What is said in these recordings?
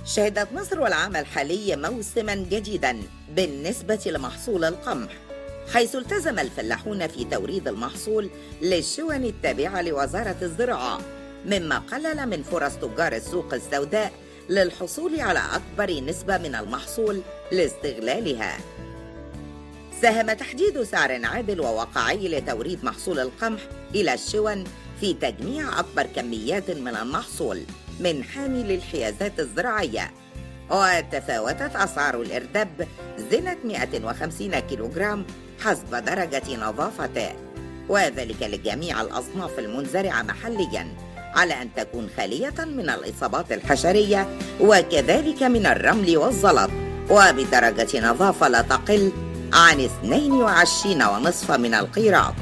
شهدت مصر والعام الحالي موسما جديدا بالنسبة لمحصول القمح حيث التزم الفلاحون في توريد المحصول للشون التابعة لوزارة الزراعة مما قلل من فرص تجار السوق السوداء للحصول على أكبر نسبة من المحصول لاستغلالها ساهم تحديد سعر عادل وواقعي لتوريد محصول القمح إلى الشون في تجميع أكبر كميات من المحصول من حامل الحيازات الزراعية وتفاوتت أسعار الإردب زنة 150 كيلوغرام حسب درجة نظافته وذلك لجميع الأصناف المنزرعة محلياً على أن تكون خالية من الإصابات الحشرية وكذلك من الرمل والزلط وبدرجة نظافة لا تقل عن 22 ونصف من القيراط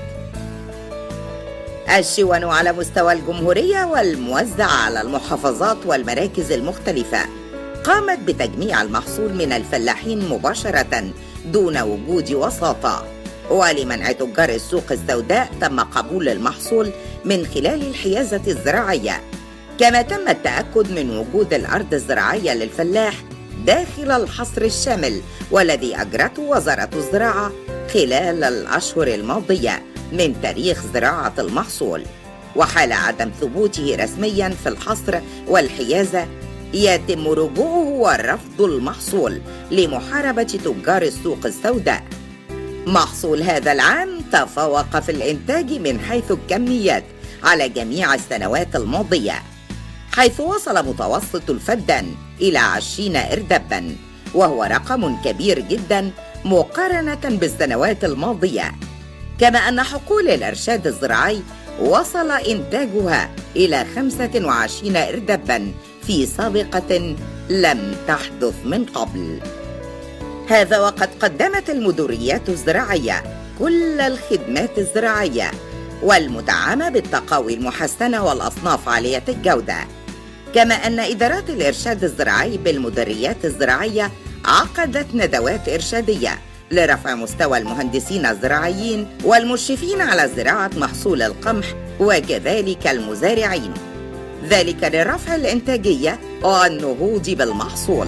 الشون على مستوى الجمهورية والموزعة على المحافظات والمراكز المختلفة قامت بتجميع المحصول من الفلاحين مباشرة دون وجود وساطة ولمنع تجار السوق السوداء تم قبول المحصول من خلال الحيازة الزراعية كما تم التأكد من وجود الأرض الزراعية للفلاح داخل الحصر الشامل والذي أجرته وزارة الزراعة خلال الأشهر الماضية من تاريخ زراعة المحصول وحال عدم ثبوته رسميا في الحصر والحيازة يتم رجوعه ورفض المحصول لمحاربة تجار السوق السوداء محصول هذا العام تفوق في الإنتاج من حيث الكميات على جميع السنوات الماضية حيث وصل متوسط الفدان إلى عشرين إردبا وهو رقم كبير جدا مقارنة بالسنوات الماضية كما أن حقول الإرشاد الزراعي وصل إنتاجها إلى 25 إردبا في سابقة لم تحدث من قبل هذا وقد قدمت المديريات الزراعية كل الخدمات الزراعية والمدعمة بالتقاوي المحسنة والأصناف عالية الجودة كما أن إدارات الإرشاد الزراعي بالمديريات الزراعية عقدت ندوات إرشادية لرفع مستوى المهندسين الزراعيين والمشرفين على زراعة محصول القمح وكذلك المزارعين ذلك لرفع الإنتاجية والنهوض بالمحصول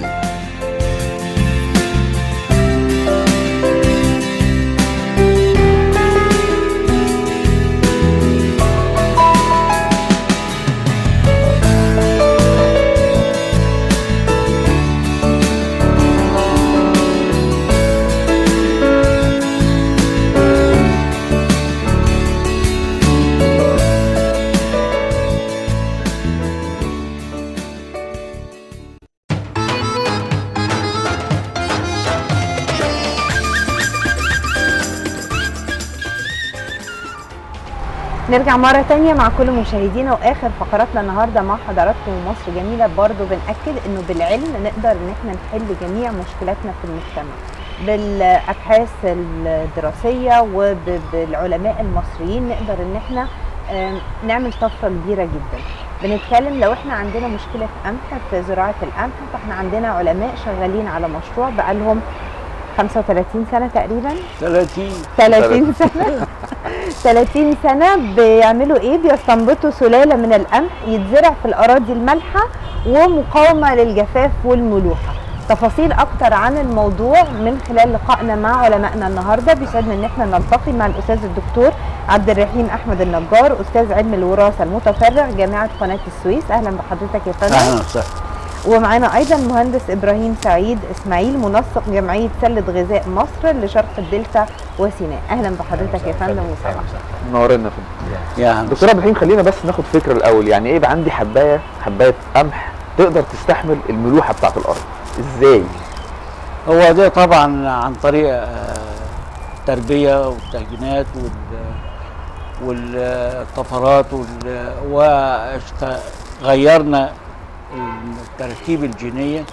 نرجع مرة تانية مع كل مشاهدينا واخر فقراتنا النهارده مع حضراتكم مصر جميلة برضو بنأكد انه بالعلم نقدر ان احنا نحل جميع مشكلاتنا في المجتمع بالابحاث الدراسية وبالعلماء المصريين نقدر ان احنا آم، نعمل طفرة كبيرة جدا بنتكلم لو احنا عندنا مشكلة قمح في زراعة القمح فاحنا عندنا علماء شغالين على مشروع بقالهم 35 سنة تقريبا 30 30 سنة 30 سنة بيعملوا ايه بيستنبطوا سلالة من القمح يتزرع في الأراضي المالحة ومقاومة للجفاف والملوحة تفاصيل أكتر عن الموضوع من خلال لقائنا مع علمائنا النهاردة بيسعدنا إن احنا نلتقي مع الأستاذ الدكتور عبد الرحيم أحمد النجار أستاذ علم الوراثة المتفرع جامعة قناة السويس أهلا بحضرتك يا فندم اهلا وسهلا ومعانا ايضا مهندس ابراهيم سعيد اسماعيل منسق جمعيه سله غذاء مصر لشرق الدلتا وسيناء اهلا بحضرتك يا فندم وسهلا منورنا في الدنيا. يا هلا دكتور عبد الرحيم خلينا بس ناخد فكره الاول يعني ايه يبقى عندي حبايه حبايه قمح تقدر تستحمل الملوحه بتاعت الارض ازاي هو ده طبعا عن طريق آه، التربيه والتهجينات وال والطفرات وال وغيرنا التركيب الجينيه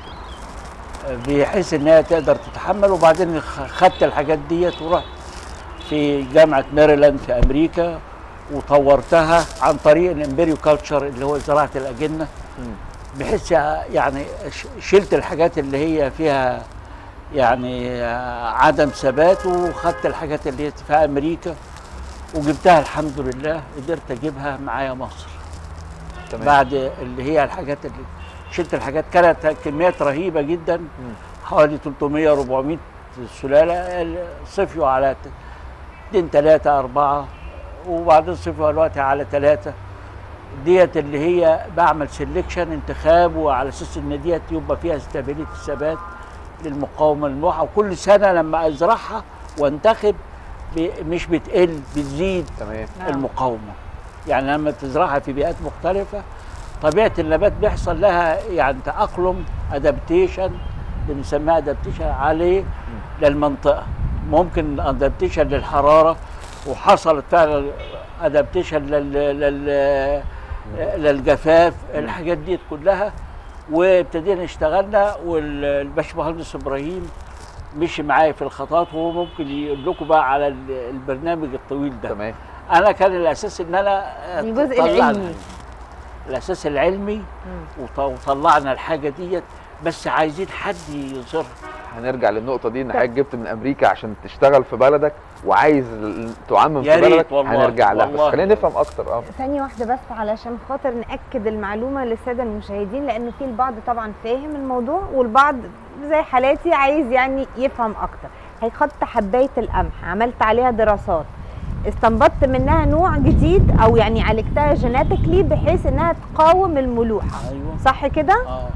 بحيث انها تقدر تتحمل وبعدين خ- خدت الحاجات ديت ورحت في جامعه ماريلاند في امريكا وطورتها عن طريق الامبريو كلتشر اللي هو زراعه الاجنه بحيث يعني ش- شلت الحاجات اللي هي فيها يعني عدم ثبات وخدت الحاجات اللي هي في امريكا وجبتها الحمد لله قدرت اجيبها معايا مصر تمام بعد اللي هي الحاجات اللي شلت الحاجات كانت كميات رهيبه جدا حوالي 300 400 سلاله صفيوا على ت- اتنين تلاته اربعه وبعدين صفوا دلوقتي على ثلاثه ديت اللي هي بعمل سelection انتخاب وعلى اساس ان ديت يبقى فيها استابيليتي ثبات للمقاومه للموحه وكل سنه لما ازرعها وانتخب ب- مش بتقل بتزيد تمام نعم. المقاومه يعني لما تزرعها في بيئات مختلفه طبيعه النبات بيحصل لها يعني تاقلم ادابتيشن بنسميها ادابتيشن عليه للمنطقه ممكن ادابتيشن للحراره وحصلت فعلا ادابتيشن لل... لل... للجفاف الحاجات دي كلها وابتدينا اشتغلنا والباشمهندس ابراهيم مشي معايا في الخطوات وهو ممكن يقول لكم بقى على ال- البرنامج الطويل ده تمام انا كان الاساس ان انا الجزء طلعنا العلمي. الاساس العلمي وط- وطلعنا الحاجه ديت بس عايزين حد يظهرها هنرجع للنقطة دي ان حضرتك جبت من امريكا عشان تشتغل في بلدك وعايز ال- تعمم يا في ريت بلدك والله، هنرجع لها بس والله. خلينا نفهم اكتر اه ثانية واحدة بس علشان خاطر نأكد المعلومة للسادة المشاهدين لأنه في البعض طبعا فاهم الموضوع والبعض زي حالاتي عايز يعني يفهم أكتر هيخط حباية القمح عملت عليها دراسات استنبطت منها نوع جديد أو يعني عالجتها جيناتيكلي بحيث إنها تقاوم الملوحة ايوه صح كده؟ اه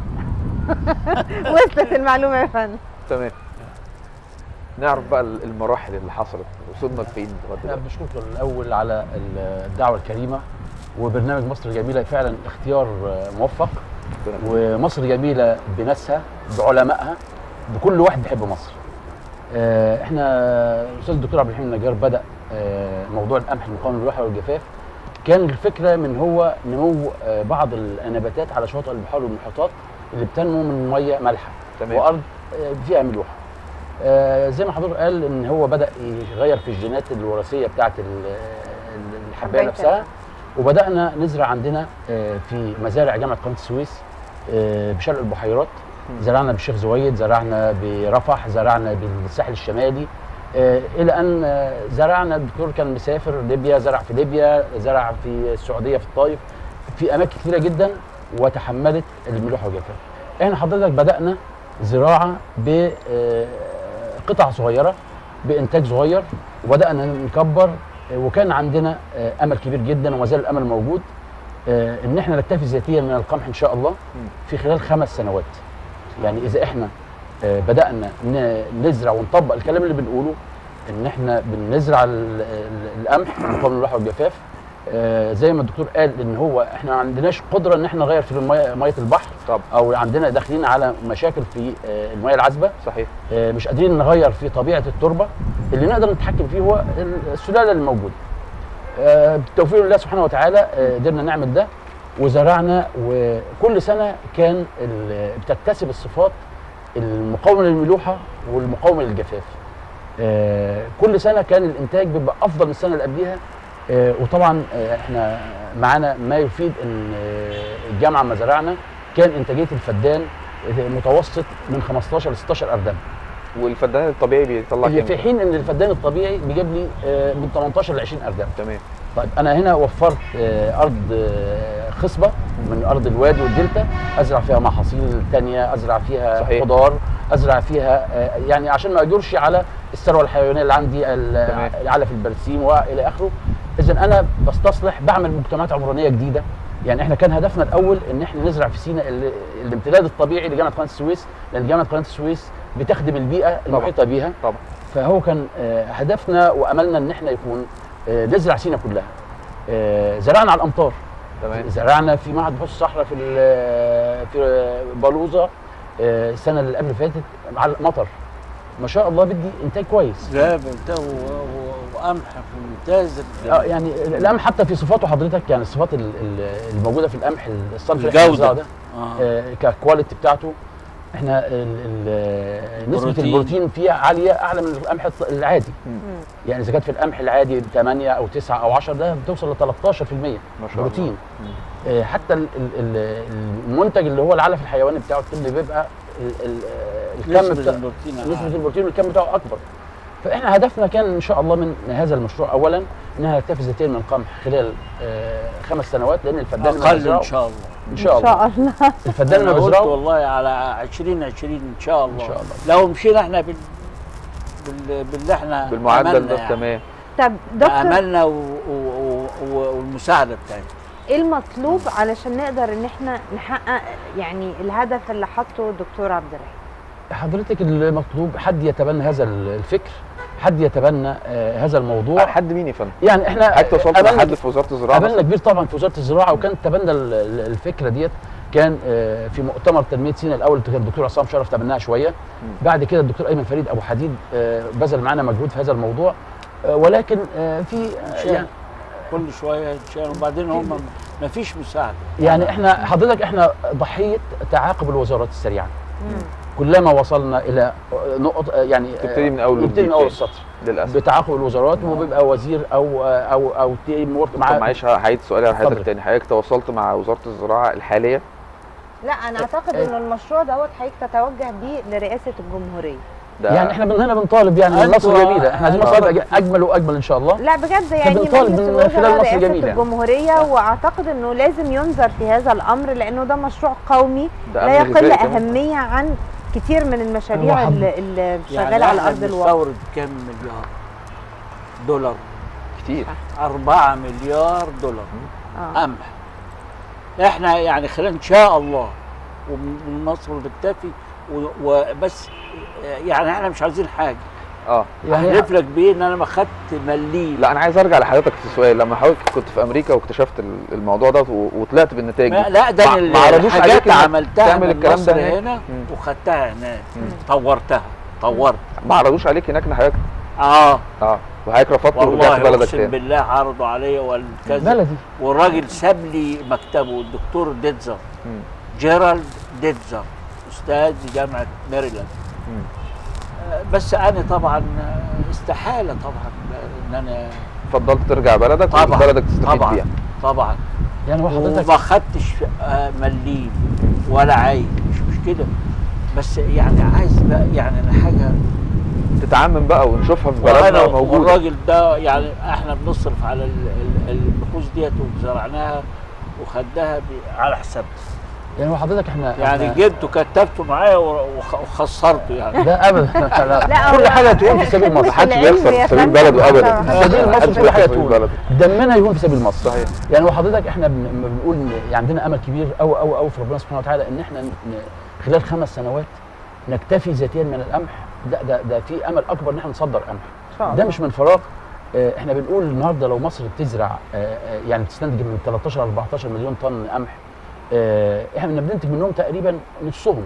وصلت المعلومة يا فندم تمام نعرف بقى ال- المراحل اللي حصلت وصلنا لفين لغايه احنا دلوقتي بنشكركم الاول على الدعوه الكريمه وبرنامج مصر جميله فعلا اختيار موفق ومصر جميله بناسها بعلمائها بكل واحد بيحب مصر. آه، احنا الاستاذ الدكتور عبد الحليم النجار بدا آه، موضوع القمح المقاوم للوحه والجفاف كان الفكره من هو نمو آه، بعض النباتات على شواطئ البحار والمحيطات اللي بتنمو من ميه مالحه تمام. وارض آه، فيها ملوحه. آه، زي ما حضرتك قال ان هو بدا يغير في الجينات الوراثيه بتاعه ال- ال- الحبايه حباية نفسها وبدانا نزرع عندنا آه، في مزارع جامعه قناه السويس آه، بشرق البحيرات زرعنا بالشيخ زويد زرعنا برفح زرعنا بالساحل الشمالي آه، الى ان آه، زرعنا الدكتور كان مسافر ليبيا زرع في ليبيا زرع في السعوديه في الطائف في اماكن كثيره جدا وتحملت الملوحه والجفاف احنا حضرتك بدانا زراعه بقطع صغيره بانتاج صغير وبدانا نكبر آه، وكان عندنا آه، امل كبير جدا وما زال الامل موجود آه، ان احنا نكتفي ذاتيا من القمح ان شاء الله في خلال خمس سنوات يعني اذا احنا آه، بدانا ن- نزرع ونطبق الكلام اللي بنقوله ان احنا بنزرع ال- ال- القمح مقاوم للوحه والجفاف آه، زي ما الدكتور قال ان هو احنا ما عندناش قدره ان احنا نغير في المية- ميه البحر طب او عندنا داخلين على مشاكل في آه، المياه العذبه صحيح آه، مش قادرين نغير في طبيعه التربه اللي نقدر نتحكم فيه هو السلاله الموجوده آه، بتوفيق الله سبحانه وتعالى آه، قدرنا نعمل ده وزرعنا وكل سنه كان ال- بتكتسب الصفات المقاومه للملوحه والمقاومه للجفاف آه، كل سنه كان الانتاج بيبقى افضل من السنه اللي قبليها آه، وطبعا آه، احنا معانا ما يفيد ان آه، الجامعه ما زرعنا كان انتاجيه الفدان آه، متوسط من 15 ل 16 اردم والفدان الطبيعي بيطلع اللي كام في حين ان الفدان الطبيعي بيجيب لي آه، من 18 ل 20 اردم تمام طيب انا هنا وفرت آه، ارض آه، خصبه من ارض الوادي والدلتا ازرع فيها محاصيل تانية ازرع فيها صحيح. خضار ازرع فيها آه، يعني عشان ما اجرش على الثروه الحيوانيه اللي عندي ال- تمام. علف البرسيم والى اخره اذا انا بستصلح بعمل مجتمعات عمرانيه جديده يعني احنا كان هدفنا الاول ان احنا نزرع في سيناء ال- الامتداد الطبيعي لجامعه قناه السويس لان جامعه قناه السويس بتخدم البيئه المحيطه بيها طبعا فهو كان آه، هدفنا واملنا ان احنا يكون آه، نزرع سينا كلها آه، زرعنا على الامطار تمام زرعنا في معهد بحوث الصحراء في ال- في بلوزه آه، السنه اللي قبل فاتت على المطر ما شاء الله بدي انتاج كويس لا بنت- و- و- وقمح ممتاز اه يعني القمح حتى في صفاته حضرتك يعني الصفات ال- ال- الموجوده في القمح الصنف اللي احنا الجودة. بنزرعه ده آه. آه، ككواليتي بتاعته احنا ال- ال- نسبه بروتين. البروتين فيها عاليه اعلى من القمح الط- العادي يعني اذا كانت في القمح العادي 8 او 9 او 10 ده بتوصل ل 13% ما شاء الله. بروتين آه، حتى ال- ال- ال- المنتج اللي هو العلف الحيواني بتاعه الطبي بيبقى ال- ال- الكم نسبة بتاع البروتين نسبه عالية. البروتين والكم بتاعه اكبر فاحنا هدفنا كان ان شاء الله من هذا المشروع اولا انها نكتفي ذاتيا من القمح خلال آه، خمس سنوات لان الفدان اللي اقل هنزرعه- ان شاء الله ان شاء الله ان شاء الله الفدان انا اللي قلت هنزرعه والله على 20 20 ان شاء الله إن شاء الله. لو مشينا احنا بال بال باللي احنا بالمعدل عملنا ده يعني. تمام طب دكتور عملنا و... و... و... و... والمساعده بتاعتنا ايه المطلوب علشان نقدر ان احنا نحقق يعني الهدف اللي حطه الدكتور عبد الرحيم حضرتك المطلوب حد يتبنى هذا الفكر حد يتبنى آه، هذا الموضوع حد مين يا فندم؟ يعني احنا حضرتك وصلت قابلنا- مع حد في وزاره الزراعه قابلنا مثلاً؟ كبير طبعا في وزاره الزراعه وكان تبنى ال- ال- الفكره ديت كان آه، في مؤتمر تنميه سيناء الاول كان الدكتور عصام شرف تبناها شويه بعد كده الدكتور ايمن فريد ابو حديد آه، بذل معانا مجهود في هذا الموضوع آه، ولكن آه، في آه، شاء. يعني كل شويه نشيل وبعدين هم ما فيش مساعده يعني احنا حضرتك احنا ضحيه تعاقب الوزارات السريعه كلما وصلنا الى نقط يعني تبتدي من أول نبتدي وجديد من اول تاني. السطر للاسف بتعاقب الوزارات وبيبقى وزير او او او تيم ورك طب مع معلش هعيد سؤالي على حضرتك اتفضل. تاني حضرتك تواصلت مع وزاره الزراعه الحاليه لا انا اعتقد ان المشروع دوت حضرتك تتوجه بيه لرئاسه الجمهوريه ده يعني احنا من هنا بنطالب يعني من أنتوا- مصر جميله احنا عايزين مصر أنتوا- تبقى اجمل واجمل ان شاء الله لا بجد يعني بنطالب مجلس من الوزراء خلال مصر رئاسه جميلة. الجمهوريه واعتقد انه لازم ينظر في هذا الامر لانه ده مشروع قومي ده لا أمن يقل غذائي كمان. اهميه عن كتير من المشاريع هو اللي, اللي يعني شغاله على احنا ارض الواقع بنستورد كام مليار دولار كتير 4 مليار دولار آه. قمح احنا يعني خلال ان شاء الله ومن مصر بتكتفي و- وبس يعني احنا مش عايزين حاجه اه يعني احلف لك بيه ان انا ما خدت مليم لا انا عايز ارجع لحضرتك في السؤال لما حضرتك كنت في امريكا واكتشفت ال- الموضوع ده و- وطلعت بالنتائج ما دي لا ده ما- أنا ما عرضوش الحاجات عليك اللي إنك عملتها تعمل من الكلام مصر ده هناك؟ هنا مم. وخدتها هناك مم. طورتها طورت ما عرضوش عليك هناك ان حضرتك اه اه وحضرتك رفضت ورجعت والله بلدك اقسم تاني بالله عرضوا عليا والكذا بلدي والراجل ساب لي مكتبه الدكتور ديتزر مم. جيرالد ديتزر استاذ جامعه ماريلاند مم. آه، بس انا طبعا آه، استحاله طبعا ان انا فضلت ترجع بلدك طبعا وبلدك تستفيد طبعا بيها طبعا يعني هو حضرتك وما خدتش آه، مليم ولا عين مش مشكله بس يعني عايز بقى يعني أنا حاجه تتعمم بقى ونشوفها في وانا بلدنا موجوده والراجل ده يعني احنا بنصرف على ال- ال- البحوث ديت وزرعناها وخدها ب- على حسابنا يعني هو حضرتك احنا يعني إحنا- جبته كتبته معايا وخ- وخسرته يعني لا ابدا لا, لا، كل هو حاجه تقوم في سبيل مصر مش محدش العلم بيخسر يا في سبيل فندم. بلده ابدا طبعاً. سبيل مصر محدش كل حاجه بيخسر في تقول بلده دمنا يهون في سبيل مصر صحيح. يعني هو حضرتك احنا بن- لما بنقول إن يعني عندنا امل كبير قوي قوي قوي في ربنا سبحانه وتعالى ان احنا ن- خلال خمس سنوات نكتفي ذاتيا من القمح ده ده ده في امل اكبر ان احنا نصدر قمح إن شاء ده الله. مش من فراغ آه، احنا بنقول النهارده لو مصر بتزرع آه، آه، يعني بتستنتج من 13 ل 14 مليون طن قمح آه، احنا بننتج منهم تقريبا نصهم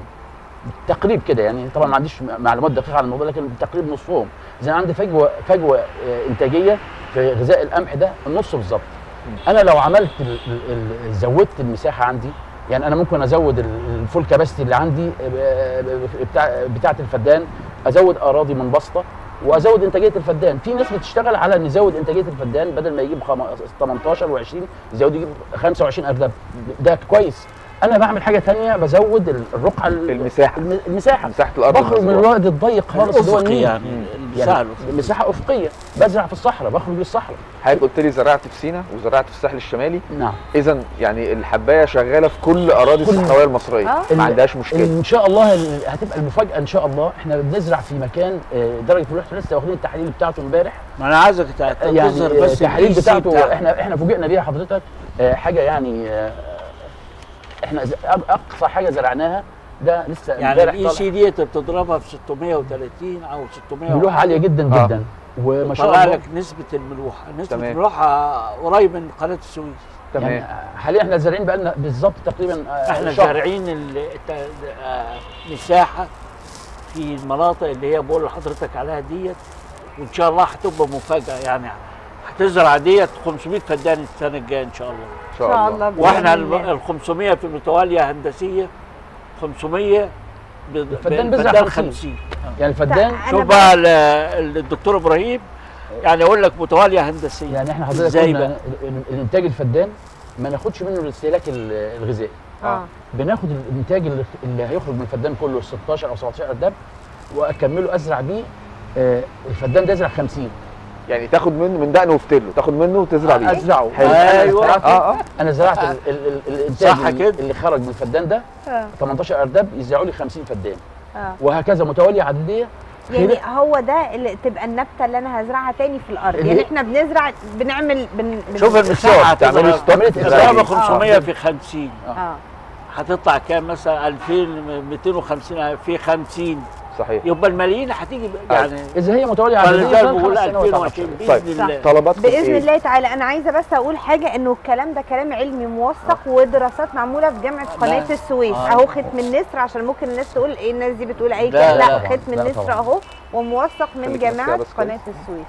تقريب كده يعني طبعا ما عنديش معلومات دقيقه عن الموضوع لكن تقريب نصفهم اذا عندي فجوه فجوه آه، انتاجيه في غذاء القمح ده النص بالظبط انا لو عملت ال- ال- ال- زودت المساحه عندي يعني انا ممكن ازود ال- الفول كاباسيتي اللي عندي آه، بتاع بتاعه الفدان ازود اراضي منبسطه وازود انتاجيه الفدان في ناس بتشتغل على ان يزود انتاجيه الفدان بدل ما يجيب خم- 18 و20 يزود يجيب 25 اردب ده كويس انا بعمل حاجه تانية بزود ال- الرقعه ال- المساحة. الم- المساحه مساحه الارض بخرج من المزروعة. الواد الضيق خالص اللي هو الافقي النيل يعني المساحه يعني الافقيه مساحه افقيه بزرع في الصحراء بخرج للصحراء حضرتك قلت لي زرعت في سينا وزرعت في الساحل الشمالي نعم اذا يعني الحبايه شغاله في كل اراضي كل- الصحراويه المصريه آه. ما ال- عندهاش مشكله ان شاء الله ال- هتبقى المفاجاه ان شاء الله احنا بنزرع في مكان آه، درجه الملوحه لسه واخدين التحاليل بتاعته امبارح ما انا عايزك تع- يعني تظهر آه، بس التحاليل ال EC بتاعته بتاعك. احنا احنا فوجئنا بيها حضرتك آه، حاجه يعني آه، احنا ز- أق- اقصى حاجه زرعناها ده لسه يعني امبارح الاي طالع سي ديت بتضربها في 630 او 600 ملوحه عاليه جدا آه. جدا وما شاء طلع الله لك نسبه الملوحه نسبه تمام. الملوحه قريب من قناه السويس يعني تمام حاليا احنا زارعين بقى لنا بالظبط تقريبا آه، احنا شهر. زارعين ال- الت- آه، مساحه في المناطق اللي هي بقول لحضرتك عليها ديت وان شاء الله هتبقى مفاجاه يعني هتزرع ديت 500 فدان السنه الجايه ان شاء الله ان ان شاء الله بإذن واحنا الله. ال 500 في المتواليه هندسيه 500 ب- الفدان ب- بيزرع فدان 50. 50 يعني الفدان أنا شوف بقى- بقى ال- ال- الدكتور ابراهيم يعني اقول لك متواليه هندسيه يعني احنا حضرتك ازاي قلنا بقى؟ ال- ال- الانتاج الفدان ما ناخدش منه الاستهلاك ال- الغذائي اه بناخد الانتاج اللي اللي هيخرج من الفدان كله 16 او 17 ارداب واكمله ازرع بيه آه، الفدان ده يزرع 50 يعني تاخد منه من دقنه وفتله تاخد منه وتزرع بيه ازرعه حلو. أيوة. أنا زرعت- اه اه انا زرعت ال- ال- ال- الانتاج صح اللي- كده. اللي خرج من الفدان ده آه. 18 ارداب يزرعوا لي 50 فدان آه. وهكذا متواليه عدديه يعني خلال- هو ده اللي تبقى النبته اللي انا هزرعها تاني في الارض اللي- يعني احنا بنزرع بنعمل بن... بن... شوف المساحه تعملي هتضرب- ستوب عملية تضربها آه. 500 في 50 اه هتطلع كام مثلا 2250 في 50 صحيح يبقى الملايين هتيجي ب- يعني اذا هي متواليه عدديه فلذلك خلال بقول خمس سنوات على 2020 فكرة. باذن صح. الله طلباتكم باذن ايه؟ الله تعالى انا عايزه بس اقول حاجه انه الكلام ده كلام علمي موثق ودراسات معموله في جامعه قناه السويس آه. اهو ختم النسر عشان ممكن الناس تقول ايه الناس دي بتقول اي لا، كلام لا لا طبعاً. ختم لا النسر طبعاً. اهو وموثق من خليك جامعه ماسكها بس قناه السويس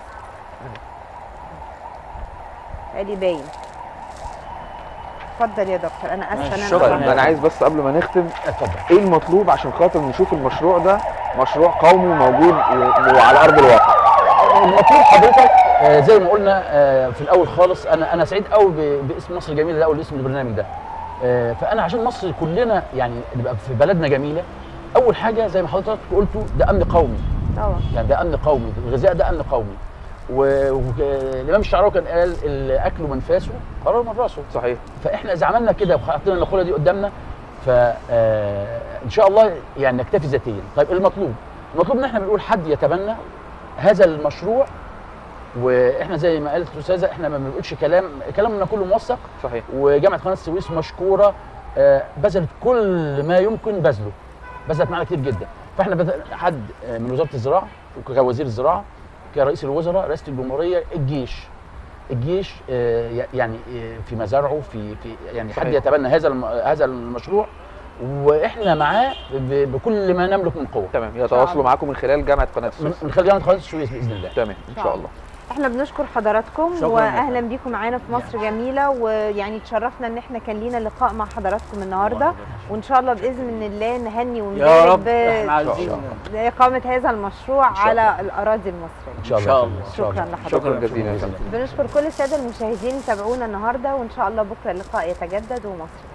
ادي باين اتفضل يا دكتور انا اسفه ان شكراً. انا طيب انا عايز بس قبل ما نختم اتفضل ايه المطلوب عشان خاطر نشوف المشروع ده مشروع قومي موجود و- وعلى ارض الواقع المطلوب حضرتك آه، زي ما قلنا آه، في الاول خالص انا انا سعيد قوي ب- باسم مصر الجميله ده او اسم البرنامج ده آه، فانا عشان مصر كلنا يعني نبقى في بلدنا جميله اول حاجه زي ما حضرتك قلتوا ده امن قومي طبعا يعني ده امن قومي الغذاء ده امن قومي والامام الشعراوي كان قال الاكل من فاسه قرار من راسه صحيح فاحنا اذا عملنا كده وحطينا المقوله دي قدامنا فان شاء الله يعني نكتفي ذاتيا طيب المطلوب المطلوب ان احنا بنقول حد يتبنى هذا المشروع واحنا زي ما قالت الاستاذه احنا ما بنقولش كلام كلامنا كله موثق صحيح وجامعه قناه السويس مشكوره آه، بذلت كل ما يمكن بذله بذلت معانا كتير جدا فاحنا بذل حد آه، من وزاره الزراعه كوزير الزراعه كرئيس الوزراء رئاسه الجمهوريه الجيش الجيش آه، ي- يعني آه، في مزارعه في في يعني حد صحيح. يتبنى هذا الم- هذا المشروع واحنا معاه ب- بكل ما نملك من قوه تمام يتواصلوا معاكم من خلال جامعه قناه من السويس من خلال جامعه قناه السويس باذن الله تمام ان شاء الله احنا بنشكر حضراتكم شكراً واهلا بيكم معانا في مصر جميله ويعني اتشرفنا ان احنا كان لينا لقاء مع حضراتكم النهارده وان شاء الله باذن الله نهني يا ونبارك رب احنا عايزين باقامه هذا المشروع شاء الله. على الاراضي المصريه ان شاء إن الله شاء الله. إن شاء شكرا الله. لحضرتك شكرا جزيلا يا بإذن فندم الله. بنشكر كل الساده المشاهدين تابعونا النهارده وان شاء الله بكره اللقاء يتجدد ومصر